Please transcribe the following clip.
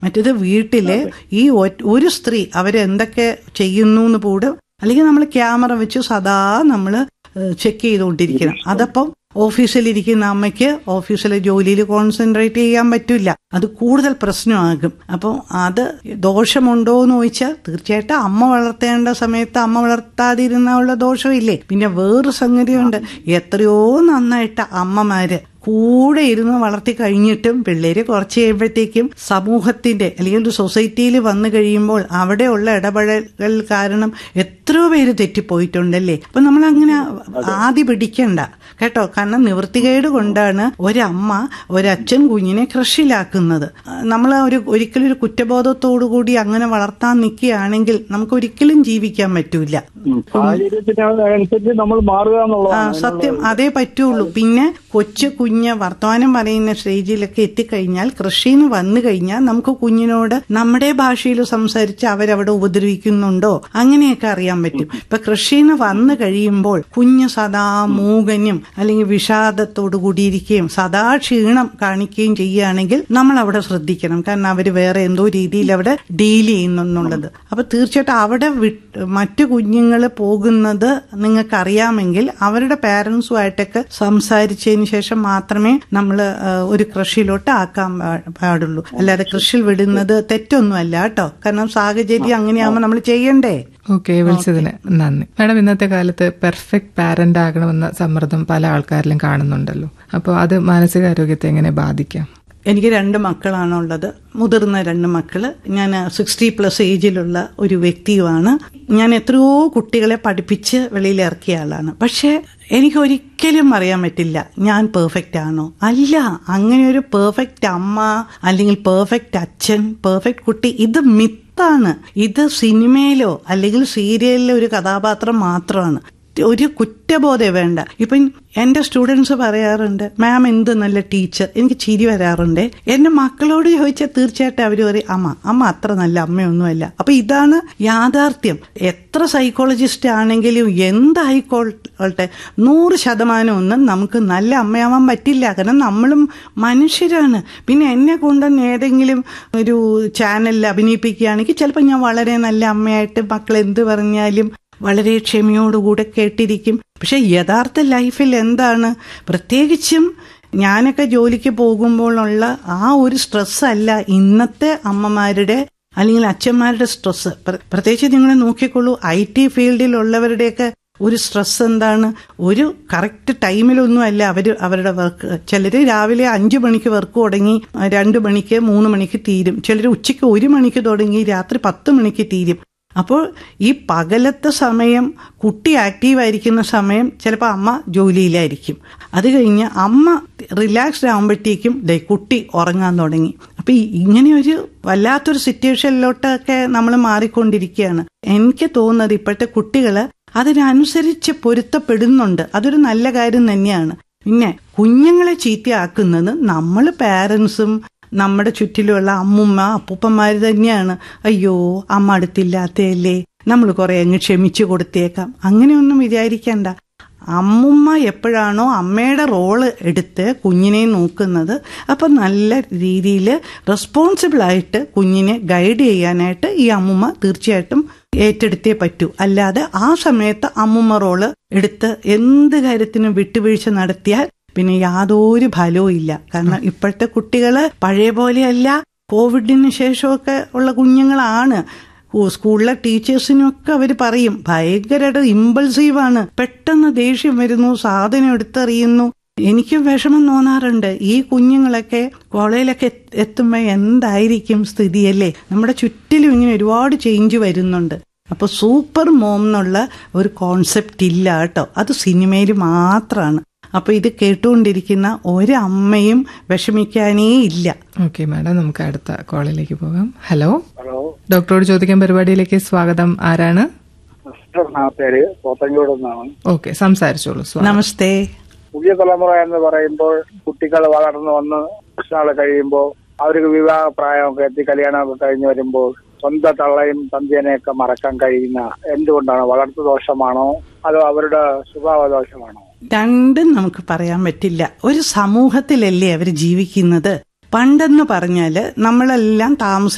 മറ്റേത് വീട്ടില് ഈ ഒ- ഒരു സ്ത്രീ അവരെന്തൊക്കെ ചെയ്യുന്നു എന്ന് കൂടെ അല്ലെങ്കിൽ നമ്മൾ ക്യാമറ വെച്ച് സദാ നമ്മൾ ചെക്ക് ചെയ്തുകൊണ്ടിരിക്കണം അതപ്പം ഓഫീസിലിരിക്കുന്ന അമ്മയ്ക്ക് ഓഫീസിലെ ജോലിയിൽ കോൺസെൻട്രേറ്റ് ചെയ്യാൻ പറ്റില്ല അത് കൂടുതൽ പ്രശ്നമാകും അപ്പം അത് ദോഷമുണ്ടോ എന്ന് ചോദിച്ചാൽ തീർച്ചയായിട്ടും അമ്മ വളർത്തേണ്ട സമയത്ത് അമ്മ വളർത്താതിരുന്ന ഉള്ള ദോഷമില്ലേ പിന്നെ വേറൊരു സംഗതിയുണ്ട് എത്രയോ നന്നായിട്ട് അമ്മമാര് കൂടെ ഇരുന്ന് വളർത്തി കഴിഞ്ഞിട്ടും പിള്ളേര് കുറച്ച് കഴിയുമ്പോഴത്തേക്കും സമൂഹത്തിന്റെ അല്ലെങ്കിൽ ഒരു സൊസൈറ്റിയിൽ വന്നു കഴിയുമ്പോൾ അവിടെയുള്ള ഇടപെടൽ കാരണം എത്രയോ പേര് തെറ്റിപ്പോയിട്ടുണ്ടല്ലേ അപ്പൊ നമ്മൾ അങ്ങനെ ആദ്യ പിടിക്കണ്ട കേട്ടോ കാരണം നിവൃത്തികേട് കൊണ്ടാണ് ഒരമ്മ ഒരച്ഛൻ കുഞ്ഞിനെ കൃഷിയിലാക്കുന്നത് നമ്മൾ ഒരു ഒരിക്കലും ഒരു കുറ്റബോധത്തോടു കൂടി അങ്ങനെ വളർത്താൻ നിൽക്കുകയാണെങ്കിൽ നമുക്ക് ഒരിക്കലും ജീവിക്കാൻ പറ്റൂല സാഹചര്യത്തിന് അനുസരിച്ച് നമ്മൾ മാറുക ആ എന്നുള്ളതാണ് സത്യം അതേ പറ്റുള്ളൂ പിന്നെ കൊച്ചു കുഞ്ഞ് വർത്തമാനം പറയുന്ന സ്റ്റേജിലൊക്കെ എത്തിക്കഴിഞ്ഞാൽ കൃഷിന്ന് വന്നു കഴിഞ്ഞാൽ നമുക്ക് കുഞ്ഞിനോട് നമ്മുടെ ഭാഷയിൽ സംസാരിച്ച് അവരവിടെ ഉപദ്രവിക്കുന്നുണ്ടോ അങ്ങനെയൊക്കെ അറിയാൻ പറ്റും ഇപ്പൊ കൃഷിന്ന് വന്നു കഴിയുമ്പോൾ കുഞ്ഞ് സദാ മൂകനും അല്ലെങ്കിൽ വിഷാദത്തോടു കൂടിയിരിക്കുകയും സദാ ക്ഷീണം കാണിക്കുകയും ചെയ്യുകയാണെങ്കിൽ നമ്മൾ അവിടെ ശ്രദ്ധിക്കണം കാരണം അവര് വേറെ എന്തോ രീതിയിൽ അവിടെ ഡീൽ ചെയ്യുന്നുള്ളത് അപ്പൊ തീർച്ചയായിട്ടും അവിടെ വിട്ട് മറ്റു കുഞ്ഞുങ്ങൾ പോകുന്നത് നിങ്ങൾക്ക് അറിയാമെങ്കിൽ അവരുടെ പാരന്റ്സുമായിട്ടൊക്കെ സംസാരിച്ചതിന് ശേഷം മാത്രമേ നമ്മൾ ഒരു കൃഷിയിലോട്ട് ആക്കാൻ പാ- പാടുള്ളൂ അല്ലാതെ കൃഷിയിൽ വിടുന്നത് തെറ്റൊന്നുമല്ല കേട്ടോ കാരണം സാഹചര്യം അങ്ങനെയാകുമ്പോൾ നമ്മൾ ചെയ്യണ്ടേ ഓക്കെ വിളിച്ചതിന് നന്ദി മാഡം ഇന്നത്തെ കാലത്ത് പെർഫെക്റ്റ് പാരന്റ് ആകണമെന്ന സമ്മർദ്ദം പല ആൾക്കാരിലും കാണുന്നുണ്ടല്ലോ അപ്പോൾ അത് മാനസികാരോഗ്യത്തെ എങ്ങനെ ബാധിക്കാം എനിക്ക് രണ്ട് മക്കളാണുള്ളത് മുതിർന്ന രണ്ട് മക്കള് ഞാൻ സിക്സ്റ്റി പ്ലസ് ഏജിലുള്ള ഒരു വ്യക്തിയുമാണ് ഞാൻ എത്രയോ കുട്ടികളെ പഠിപ്പിച്ച് വെളിയിൽ ഇറക്കിയ ആളാണ് പക്ഷെ എനിക്ക് ഒരിക്കലും അറിയാൻ പറ്റില്ല ഞാൻ പെർഫെക്റ്റ് ആണോ അല്ല അങ്ങനെ ഒരു പെർഫെക്റ്റ് അമ്മ അല്ലെങ്കിൽ പെർഫെക്റ്റ് അച്ഛൻ പെർഫെക്റ്റ് കുട്ടി ഇത് മിത്താണ് ഇത് സിനിമയിലോ അല്ലെങ്കിൽ സീരിയലിലോ ഒരു കഥാപാത്രം മാത്രമാണ് ഒരു കുറ്റബോധം വേണ്ട ഇപ്പം എന്റെ സ്റ്റുഡൻസ് പറയാറുണ്ട് മാം എന്ത് നല്ല ടീച്ചർ എനിക്ക് ചിരി വരാറുണ്ട് എന്റെ മക്കളോട് ചോദിച്ചാൽ തീർച്ചയായിട്ടും അവർ പറയും അമ്മ അമ്മ അത്ര നല്ല അമ്മയൊന്നുമല്ല അപ്പൊ ഇതാണ് യാഥാർത്ഥ്യം എത്ര സൈക്കോളജിസ്റ്റ് ആണെങ്കിലും എന്തായിക്കോട്ടെ നൂറ് ശതമാനം ഒന്നും നമുക്ക് നല്ല അമ്മയാവാൻ പറ്റില്ല കാരണം നമ്മളും മനുഷ്യരാണ് പിന്നെ എന്നെ കൊണ്ടുവന്ന് ഏതെങ്കിലും ഒരു ചാനലിൽ അഭിനയിപ്പിക്കുകയാണെങ്കിൽ ചിലപ്പോൾ ഞാൻ വളരെ നല്ല അമ്മയായിട്ട് മക്കൾ എന്ത് പറഞ്ഞാലും വളരെ ക്ഷമയോടുകൂടെ കേട്ടിരിക്കും പക്ഷെ യഥാർത്ഥ ലൈഫിൽ എന്താണ് പ്രത്യേകിച്ചും ഞാനൊക്കെ ജോലിക്ക് പോകുമ്പോഴുള്ള ആ ഒരു സ്ട്രെസ് അല്ല ഇന്നത്തെ അമ്മമാരുടെ അല്ലെങ്കിൽ അച്ഛന്മാരുടെ സ്ട്രെസ് പ്രത്യേകിച്ച് നിങ്ങൾ നോക്കിക്കോളൂ ഐ ടി ഫീൽഡിലുള്ളവരുടെയൊക്കെ ഒരു സ്ട്രെസ് എന്താണ് ഒരു കറക്റ്റ് ടൈമിലൊന്നും അല്ല അവർ അവരുടെ വർക്ക് ചിലർ രാവിലെ അഞ്ചു മണിക്ക് വർക്ക് തുടങ്ങി രണ്ട് മണിക്ക് മൂന്ന് മണിക്ക് തീരും ചിലർ ഉച്ചയ്ക്ക് ഒരു മണിക്ക് തുടങ്ങി രാത്രി പത്ത് മണിക്ക് തീരും അപ്പോൾ ഈ പകലത്തെ സമയം കുട്ടി ആക്റ്റീവായിരിക്കുന്ന സമയം ചിലപ്പോൾ അമ്മ ജോലിയിലായിരിക്കും അത് കഴിഞ്ഞ് അമ്മ റിലാക്സ്ഡ് ആകുമ്പോഴത്തേക്കും ദേ കുട്ടി ഉറങ്ങാൻ തുടങ്ങി അപ്പൊ ഈ- ഇങ്ങനെ ഒരു വല്ലാത്തൊരു സിറ്റുവേഷനിലോട്ടൊക്കെ നമ്മൾ മാറിക്കൊണ്ടിരിക്കുകയാണ് എനിക്ക് തോന്നുന്നത് ഇപ്പോഴത്തെ കുട്ടികള് അതിനനുസരിച്ച് പൊരുത്തപ്പെടുന്നുണ്ട് അതൊരു നല്ല കാര്യം തന്നെയാണ് പിന്നെ കുഞ്ഞുങ്ങളെ ചീത്തയാക്കുന്നത് നമ്മൾ പാരൻസും നമ്മുടെ ചുറ്റിലുള്ള അമ്മുമ്മ അപ്പൂപ്പന്മാര് തന്നെയാണ് അയ്യോ അമ്മ അടുത്തില്ലാത്തയല്ലേ നമ്മൾ കുറെ അങ്ങ് ക്ഷമിച്ചു കൊടുത്തേക്കാം അങ്ങനെയൊന്നും വിചാരിക്കണ്ട അമ്മുമ്മ എപ്പോഴാണോ അമ്മയുടെ റോള് എടുത്ത് കുഞ്ഞിനെ നോക്കുന്നത് അപ്പൊ നല്ല രീതിയിൽ റെസ്പോൺസിബിൾ ആയിട്ട് കുഞ്ഞിനെ ഗൈഡ് ചെയ്യാനായിട്ട് ഈ അമ്മുമ്മ തീർച്ചയായിട്ടും ഏറ്റെടുത്തേ പറ്റൂ അല്ലാതെ ആ സമയത്ത് അമ്മുമ്മ റോള് എടുത്ത് എന്ത് കാര്യത്തിനും വിട്ടുവീഴ്ച നടത്തിയാൽ പിന്നെ യാതൊരു ഫലവും ഇല്ല കാരണം ഇപ്പോഴത്തെ കുട്ടികള് പഴയ പോലെയല്ല കോവിഡിന് ശേഷമൊക്കെ ഉള്ള കുഞ്ഞുങ്ങളാണ് ഓ, സ്കൂളിലെ ടീച്ചേഴ്സിനൊക്കെ അവർ പറയും ഭയങ്കരമായിട്ട് ഇമ്പൾസീവാണ് പെട്ടെന്ന് ദേഷ്യം വരുന്നു സാധനം എടുത്തെറിയുന്നു എനിക്ക് വിഷമം തോന്നാറുണ്ട് ഈ കുഞ്ഞുങ്ങളൊക്കെ കോളേജിലൊക്കെ എത്ത് എത്തുമ്പോൾ എന്തായിരിക്കും സ്ഥിതിയല്ലേ നമ്മുടെ ചുറ്റിലും ഇങ്ങനെ ഒരുപാട് ചേഞ്ച് വരുന്നുണ്ട് അപ്പൊ സൂപ്പർ മോം എന്നുള്ള ഒരു കോൺസെപ്റ്റ് ഇല്ല കേട്ടോ അത് സിനിമയിൽ മാത്രമാണ് അപ്പൊ ഇത് കേട്ടുകൊണ്ടിരിക്കുന്ന ഒരമ്മയും വിഷമിക്കാനേ ഇല്ല ഓക്കെ മാഡം നമുക്ക് അടുത്ത കോളിലേക്ക് പോകാം ഹലോ ഹലോ ഡോക്ടറോട് ചോദിക്കാൻ പരിപാടിയിലേക്ക് സ്വാഗതം ആരാണ് സിസ്റ്റർ എന്നാ പേര് പോത്തങ്കോട് നിന്നാണ് ഓക്കെ സംസാരിച്ചോളൂ സ്വാഗതം നമസ്തേ പുതിയ തലമുറ എന്ന് പറയുമ്പോൾ കുട്ടികൾ വളർന്നു വന്ന് നാള് കഴിയുമ്പോൾ അവർക്ക് വിവാഹ പ്രായമൊക്കെ എത്തി കല്യാണമൊക്കെ കഴിഞ്ഞ് വരുമ്പോൾ സ്വന്തം തള്ളയും തന്തിയനെയൊക്കെ മറക്കാൻ കഴിയുന്ന എന്തുകൊണ്ടാണ് വളർത്തു ദോഷമാണോ അതോ അവരുടെ സ്വഭാവ ദോഷമാണോ രണ്ടും നമുക്ക് പറയാൻ പറ്റില്ല ഒരു സമൂഹത്തിലല്ലേ അവർ ജീവിക്കുന്നത് പണ്ടെന്ന് പറഞ്ഞാല് നമ്മളെല്ലാം താമസ